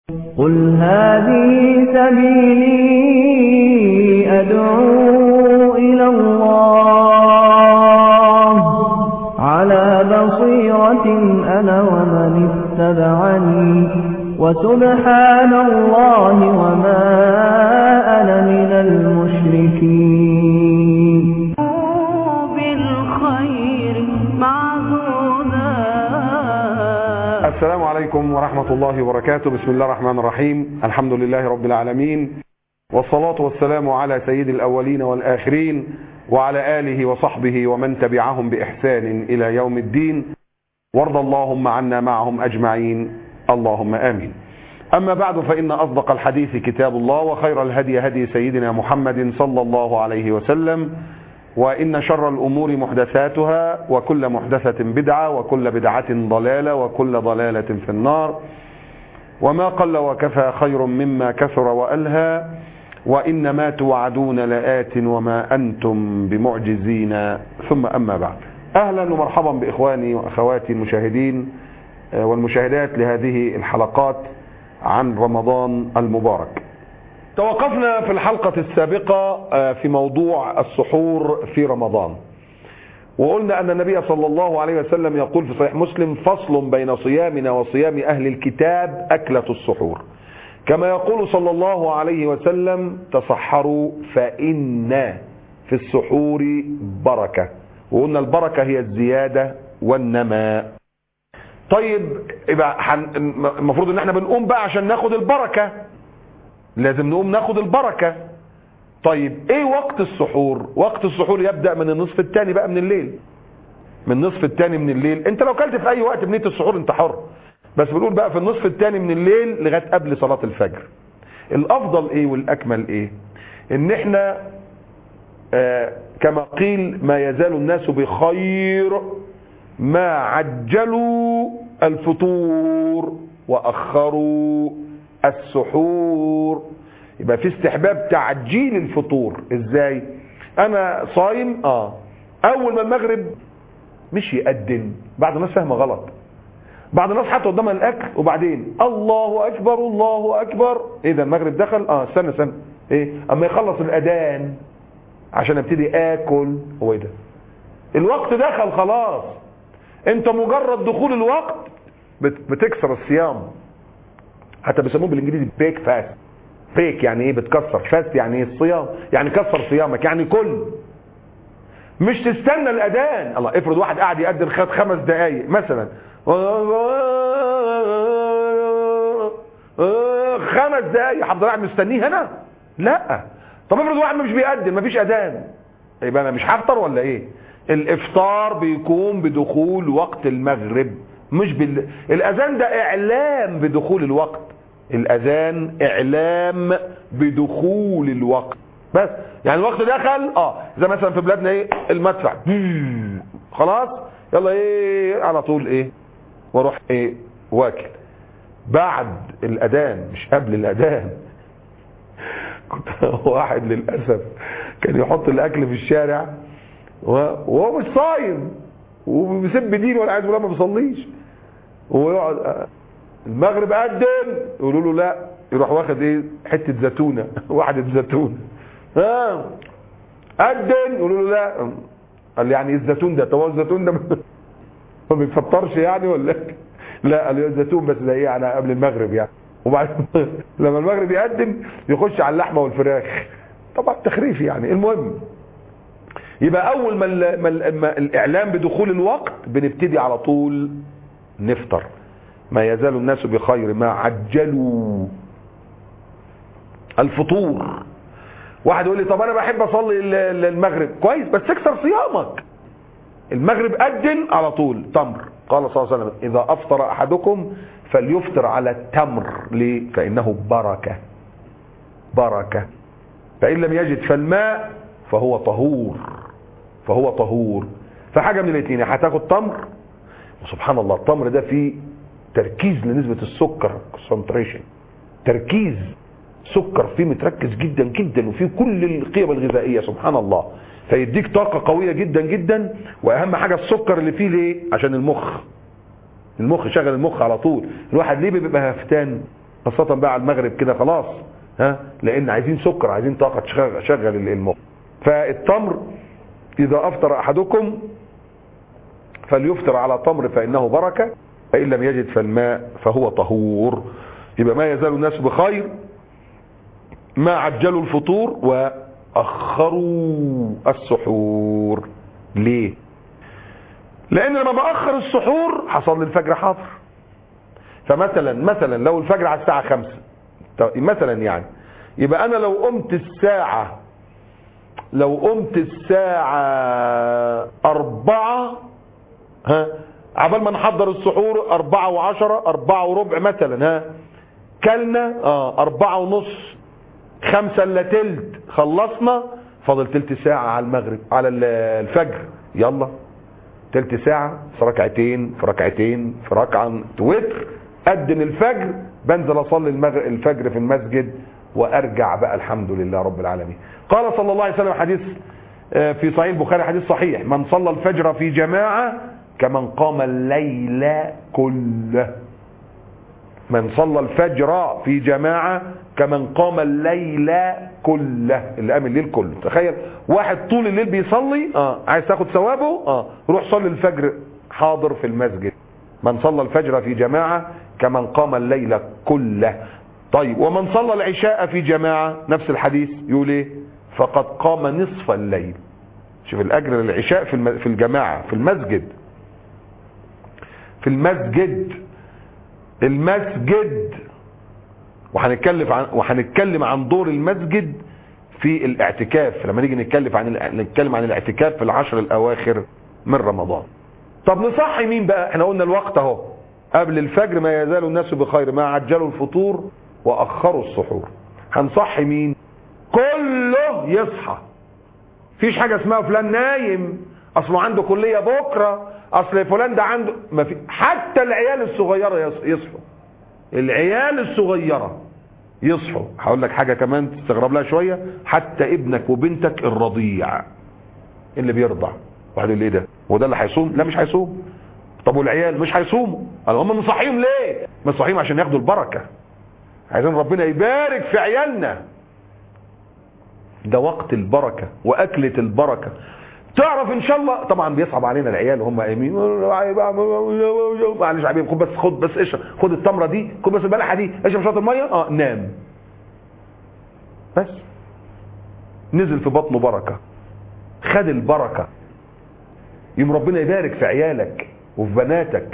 قل هذه سبيلي أدعو إلى الله على بصيرة أنا ومن اتبعني وسبحان الله وما أنا من المشركين بالخير معبودا السلام عليكم ورحمة الله وبركاته بسم الله الرحمن الرحيم الحمد لله رب العالمين والصلاة والسلام على سيد الأولين والآخرين وعلى آله وصحبه ومن تبعهم بإحسان إلى يوم الدين وارض اللهم عنا معهم أجمعين اللهم آمين أما بعد فإن أصدق الحديث كتاب الله وخير الهدي هدي سيدنا محمد صلى الله عليه وسلم وإن شر الأمور محدثاتها وكل محدثة بدعة وكل بدعة ضلالة وكل ضلالة في النار وما قل وكفى خير مما كثر وألهى وإن ما توعدون لآت وما أنتم بمعجزين ثم أما بعد أهلا ومرحبا بإخواني وأخواتي المشاهدين والمشاهدات لهذه الحلقات عن رمضان المبارك توقفنا في الحلقة السابقة في موضوع السحور في رمضان وقلنا أن النبي صلى الله عليه وسلم يقول في صحيح مسلم فصل بين صيامنا وصيام أهل الكتاب أكلة السحور كما يقول صلى الله عليه وسلم تصحروا فإن في السحور بركة وقلنا البركة هي الزيادة والنماء طيب يبقى المفروض ان احنا بنقوم بقى عشان ناخد البركة لازم نقوم ناخد البركة طيب ايه وقت السحور وقت السحور يبدأ من النصف الثاني بقى من الليل من النصف الثاني من الليل انت لو كلت في اي وقت بنية السحور انت حر بس بنقول بقى في النصف الثاني من الليل لغاية قبل صلاة الفجر الافضل ايه والاكمل ايه ان احنا آه كما قيل ما يزال الناس بخير ما عجلوا الفطور واخروا السحور يبقى في استحباب تعجيل الفطور ازاي انا صايم اه اول ما المغرب مش يقدم بعض الناس فاهمه غلط بعض الناس حتى قدامها الاكل وبعدين الله اكبر الله اكبر ايه ده المغرب دخل اه استنى استنى ايه اما يخلص الاذان عشان ابتدي اكل هو ايه ده الوقت دخل خلاص انت مجرد دخول الوقت بتكسر الصيام حتى بيسموه بالانجليزي بريك فاست بريك يعني ايه بتكسر فاست يعني ايه الصيام يعني كسر صيامك يعني كل مش تستنى الاذان الله افرض واحد قاعد يقدم خد خمس دقايق مثلا خمس دقايق هفضل قاعد مستنيه هنا لا طب افرض واحد مش بيقدم مفيش اذان يبقى انا مش هفطر ولا ايه الافطار بيكون بدخول وقت المغرب مش بال... الاذان ده اعلام بدخول الوقت الاذان اعلام بدخول الوقت بس يعني الوقت دخل اه زي مثلا في بلادنا ايه المدفع خلاص يلا ايه على طول ايه واروح ايه واكل بعد الاذان مش قبل الاذان كنت واحد للاسف كان يحط الاكل في الشارع وهو مش صايم وبيسب دين ولا عايز ولا ما بيصليش ويقعد المغرب قدم يقولوا له لا يروح واخد ايه حته زيتونه واحده زيتونه ها قدم يقولوا له لا قال لي يعني ايه الزيتون ده طب الزيتون ده ما بيفطرش يعني ولا لا قال لي الزيتون بس ده ايه يعني قبل المغرب يعني وبعدين لما المغرب يقدم يخش على اللحمه والفراخ طبعا تخريف يعني المهم يبقى اول ما, ما, ما الاعلام بدخول الوقت بنبتدي على طول نفطر ما يزال الناس بخير ما عجلوا الفطور واحد يقول لي طب انا بحب اصلي المغرب كويس بس اكسر صيامك المغرب قدم على طول تمر قال صلى الله عليه وسلم اذا افطر احدكم فليفطر على التمر ليه فانه بركه بركه فان لم يجد فالماء فهو طهور فهو طهور فحاجة من الاثنين هتاخد تمر وسبحان الله التمر ده فيه تركيز لنسبة السكر concentration تركيز سكر فيه متركز جدا جدا وفيه كل القيم الغذائية سبحان الله فيديك طاقة قوية جدا جدا واهم حاجة السكر اللي فيه ليه عشان المخ المخ شغل المخ على طول الواحد ليه بيبقى هفتان خاصة بقى على المغرب كده خلاص ها لان عايزين سكر عايزين طاقة تشغل شغل المخ فالتمر اذا افطر احدكم فليفطر على تمر فانه بركة فان لم يجد فالماء فهو طهور يبقى ما يزال الناس بخير ما عجلوا الفطور واخروا السحور ليه لان لما باخر السحور حصل لي الفجر حاضر فمثلا مثلا لو الفجر على الساعه خمسة مثلا يعني يبقى انا لو قمت الساعه لو قمت الساعه أربعة ها عبال ما نحضر السحور أربعة وعشرة أربعة وربع مثلا ها كلنا اه أربعة ونص خمسة الا تلت خلصنا فاضل تلت ساعة على المغرب على الفجر يلا تلت ساعة في ركعتين في ركعتين في ركعة وتر أدن الفجر بنزل أصلي المغرب الفجر في المسجد وأرجع بقى الحمد لله رب العالمين قال صلى الله عليه وسلم حديث في صحيح البخاري حديث صحيح من صلى الفجر في جماعة كمن قام الليل كله من صلى الفجر في جماعة كمن قام الليل كله اللي قام الليل كله تخيل واحد طول الليل بيصلي اه عايز تاخد ثوابه اه روح صلي الفجر حاضر في المسجد من صلى الفجر في جماعة كمن قام الليل كله طيب ومن صلى العشاء في جماعة نفس الحديث يقول ايه فقد قام نصف الليل شوف الاجر للعشاء في في الجماعة في المسجد في المسجد المسجد وهنتكلم عن وهنتكلم عن دور المسجد في الاعتكاف لما نيجي نتكلم عن نتكلم عن الاعتكاف في العشر الاواخر من رمضان طب نصحي مين بقى احنا قلنا الوقت اهو قبل الفجر ما يزال الناس بخير ما عجلوا الفطور واخروا السحور هنصحي مين كله يصحى فيش حاجه اسمها فلان نايم اصله عنده كليه بكره اصل فلان ده عنده ما في حتى العيال الصغيره يصحوا العيال الصغيره يصحوا هقول لك حاجه كمان تستغرب لها شويه حتى ابنك وبنتك الرضيع اللي بيرضع واحد يقول ايه ده هو ده اللي هيصوم لا مش هيصوم طب والعيال مش هيصوموا قال هم نصحيهم ليه نصحيهم عشان ياخدوا البركه عايزين ربنا يبارك في عيالنا ده وقت البركه واكله البركه تعرف ان شاء الله طبعا بيصعب علينا العيال وهم قايمين معلش حبيبي خد بس خد بس اشرب خد التمره دي خد بس البلحه دي اشرب شويه الميه اه نام بس نزل في بطنه بركه خد البركه يوم ربنا يبارك في عيالك وفي بناتك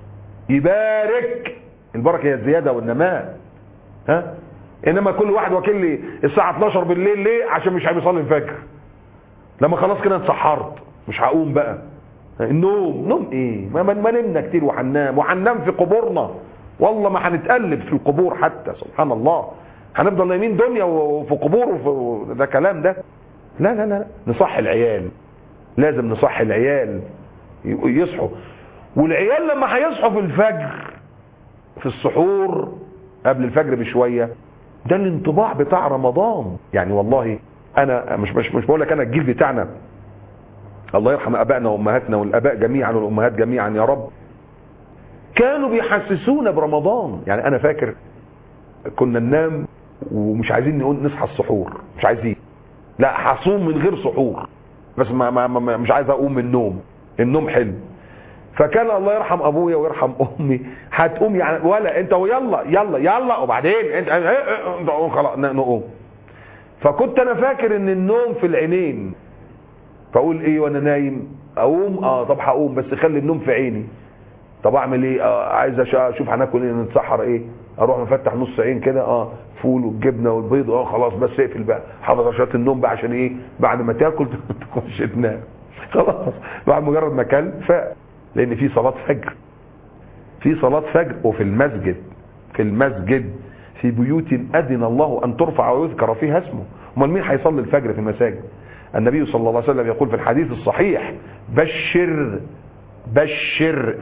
يبارك البركه هي الزياده والنماء ها انما كل واحد واكل لي الساعه 12 بالليل ليه عشان مش هيصلي الفجر لما خلاص كده اتسحرت مش هقوم بقى النوم نوم ايه ما, ما نمنا كتير وهننام وهننام في قبورنا والله ما هنتقلب في القبور حتى سبحان الله هنفضل نايمين دنيا وفي قبور وفي ده كلام ده لا لا لا نصح العيال لازم نصح العيال يصحوا والعيال لما هيصحوا في الفجر في السحور قبل الفجر بشويه ده الانطباع بتاع رمضان يعني والله انا مش مش مش بقول لك انا الجيل بتاعنا الله يرحم ابائنا وامهاتنا والاباء جميعا والامهات جميعا يا رب كانوا بيحسسونا برمضان يعني انا فاكر كنا ننام ومش عايزين نقول نصحى السحور مش عايزين لا هصوم من غير سحور بس ما, ما, ما مش عايز اقوم من النوم النوم حلو فكان الله يرحم ابويا ويرحم امي هتقوم يعني ولا انت ويلا يلا يلا وبعدين انت خلاص نقوم فكنت انا فاكر ان النوم في العينين فاقول ايه وانا نايم اقوم اه طب هقوم بس خلي النوم في عيني طب اعمل ايه آه عايز اشوف هناكل ايه نتسحر ايه اروح مفتح نص عين كده اه فول والجبنه والبيض اه خلاص بس اقفل بقى حافظ عشان النوم بقى عشان ايه بعد ما تاكل تخش تنام خلاص بعد مجرد ما كل فاق لان في صلاه فجر في صلاه فجر وفي المسجد في المسجد في بيوت اذن الله ان ترفع ويذكر فيها اسمه امال مين هيصلي الفجر في المساجد النبي صلى الله عليه وسلم يقول في الحديث الصحيح بشر بشر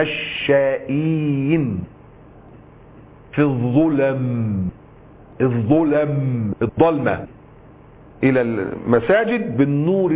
المشائين في الظلم الظلم الظلمة إلى المساجد بالنور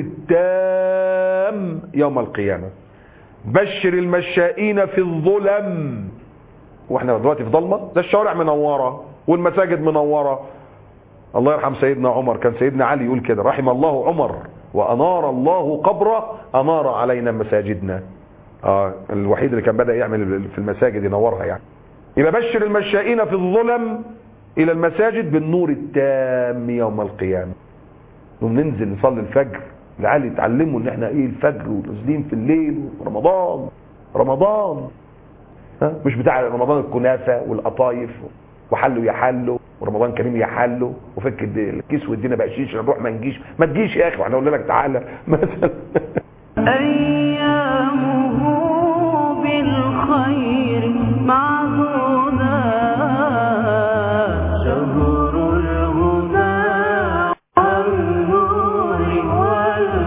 التام يوم القيامة بشر المشائين في الظلم واحنا دلوقتي في ضلمه ده الشوارع منوره والمساجد منوره الله يرحم سيدنا عمر كان سيدنا علي يقول كده رحم الله عمر وانار الله قبره انار علينا مساجدنا اه الوحيد اللي كان بدا يعمل في المساجد ينورها يعني يبقى بشر المشائين في الظلم الى المساجد بالنور التام يوم القيامه نقوم ننزل نصلي الفجر العيال يتعلموا ان احنا ايه الفجر ونازلين في الليل ورمضان رمضان ها مش بتاع رمضان الكنافه والقطايف وحلوا يحلوا ورمضان كريم يحلوا وفك الد- الكيس وادينا بقشيش نروح ما نجيش ما تجيش يا اخي واحنا قلنا لك تعالى مثلا أيامه بالخير معدودة شهر الهدى والنور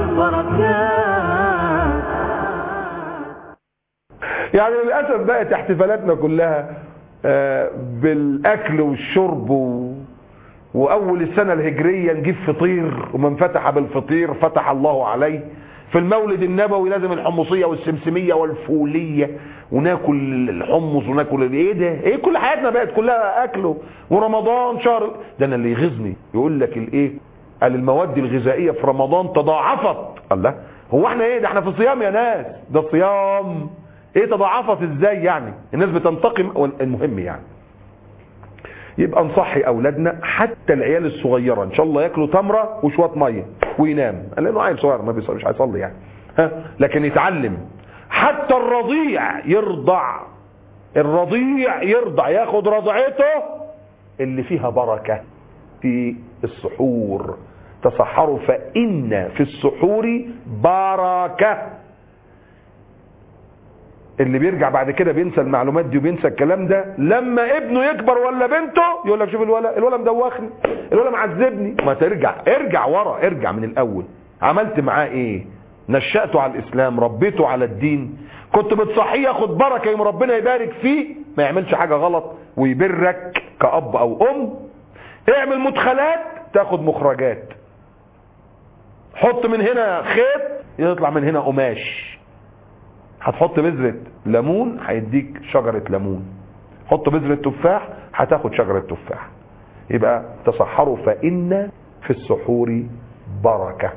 والبركات يعني للاسف بقت احتفالاتنا كلها آه، بالاكل والشرب و... واول السنه الهجريه نجيب فطير ومن فتح بالفطير فتح الله عليه في المولد النبوي لازم الحمصيه والسمسميه والفوليه وناكل الحمص وناكل ايه ده ايه كل حياتنا بقت كلها اكل ورمضان شهر ده انا اللي يغيظني يقول لك الايه قال المواد الغذائيه في رمضان تضاعفت الله هو احنا ايه ده احنا في صيام يا ناس ده صيام ايه تضاعفت ازاي يعني الناس بتنتقم المهم يعني يبقى نصحي اولادنا حتى العيال الصغيره ان شاء الله ياكلوا تمره وشويه ميه وينام لانه عيل صغير ما بيصلي مش هيصلي يعني ها لكن يتعلم حتى الرضيع يرضع الرضيع يرضع ياخد رضعته اللي فيها بركه في السحور تصحروا فان في السحور بركه اللي بيرجع بعد كده بينسى المعلومات دي وبينسى الكلام ده لما ابنه يكبر ولا بنته يقول لك شوف الولا الولا مدوخني الولا معذبني ما ترجع ارجع ورا ارجع من الاول عملت معاه ايه نشأته على الاسلام ربيته على الدين كنت بتصحيه ياخد بركه يوم ربنا يبارك فيه ما يعملش حاجه غلط ويبرك كأب او ام اعمل مدخلات تاخد مخرجات حط من هنا خيط يطلع من هنا قماش هتحط بذرة ليمون هيديك شجرة ليمون حط بذرة تفاح هتاخد شجرة تفاح يبقى تصحروا فإن في السحور بركة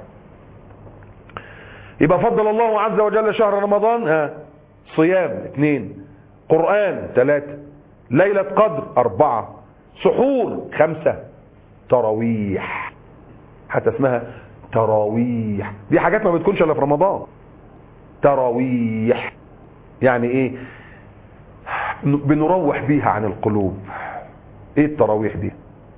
يبقى فضل الله عز وجل شهر رمضان ها صيام اثنين قرآن ثلاثة ليلة قدر أربعة سحور خمسة تراويح حتى اسمها تراويح دي حاجات ما بتكونش الا في رمضان تراويح يعني ايه بنروح بيها عن القلوب ايه التراويح دي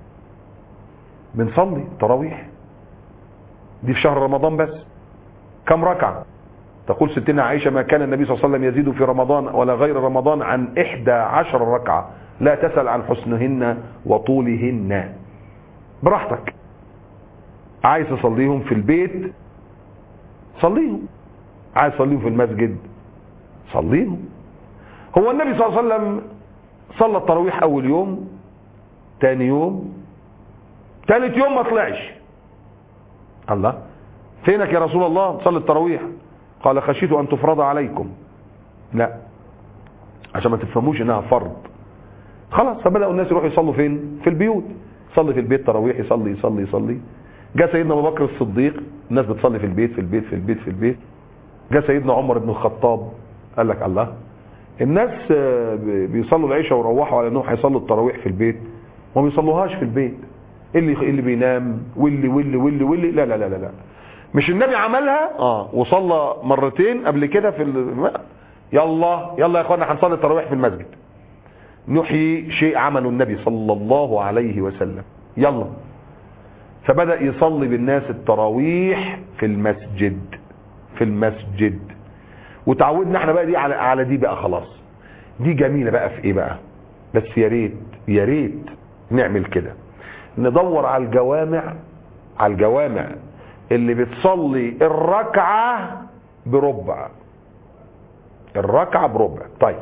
بنصلي تراويح دي في شهر رمضان بس كم ركعة تقول ستنا عائشة ما كان النبي صلى الله عليه وسلم يزيد في رمضان ولا غير رمضان عن إحدى عشر ركعة لا تسأل عن حسنهن وطولهن براحتك عايز تصليهم في البيت صليهم عايز تصليهم في المسجد صليهم هو النبي صلى الله عليه وسلم صلى التراويح اول يوم تاني يوم تالت يوم ما طلعش الله فينك يا رسول الله صلي التراويح قال خشيت ان تفرض عليكم لا عشان ما تفهموش انها فرض خلاص فبداوا الناس يروحوا يصلوا فين في البيوت يصلي في البيت تراويح يصلي يصلي يصلي جاء سيدنا ابو بكر الصديق الناس بتصلي في البيت في البيت في البيت في البيت جاء سيدنا عمر بن الخطاب قال لك الله الناس بيصلوا العشاء ويروحوا على انهم هيصلوا التراويح في البيت وما بيصلوهاش في البيت اللي اللي بينام واللي واللي واللي واللي لا لا لا لا, لا. مش النبي عملها اه وصلى مرتين قبل كده في ال... يلا يلا يا اخوانا هنصلي التراويح في المسجد نحيي شيء عمله النبي صلى الله عليه وسلم يلا فبدأ يصلي بالناس التراويح في المسجد في المسجد وتعودنا احنا بقى دي على على دي بقى خلاص دي جميله بقى في ايه بقى بس يا ريت يا ريت نعمل كده ندور على الجوامع على الجوامع اللي بتصلي الركعه بربع الركعه بربع طيب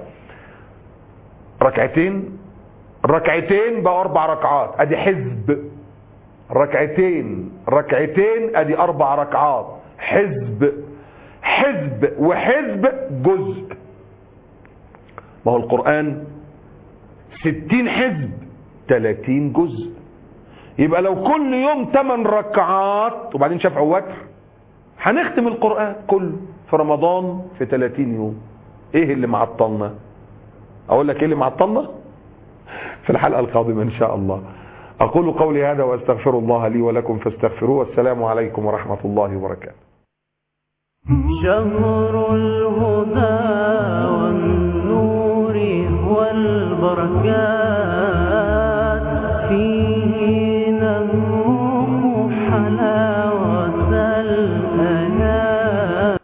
ركعتين ركعتين بقى اربع ركعات ادي حزب ركعتين ركعتين ادي اربع ركعات حزب حزب وحزب جزء ما هو القرآن ستين حزب تلاتين جزء يبقى لو كل يوم تمن ركعات وبعدين شفع ووتر هنختم القرآن كله في رمضان في 30 يوم ايه اللي معطلنا اقول لك ايه اللي معطلنا في الحلقة القادمة ان شاء الله اقول قولي هذا واستغفر الله لي ولكم فاستغفروه والسلام عليكم ورحمة الله وبركاته شهر الهدى والنور والبركات فيه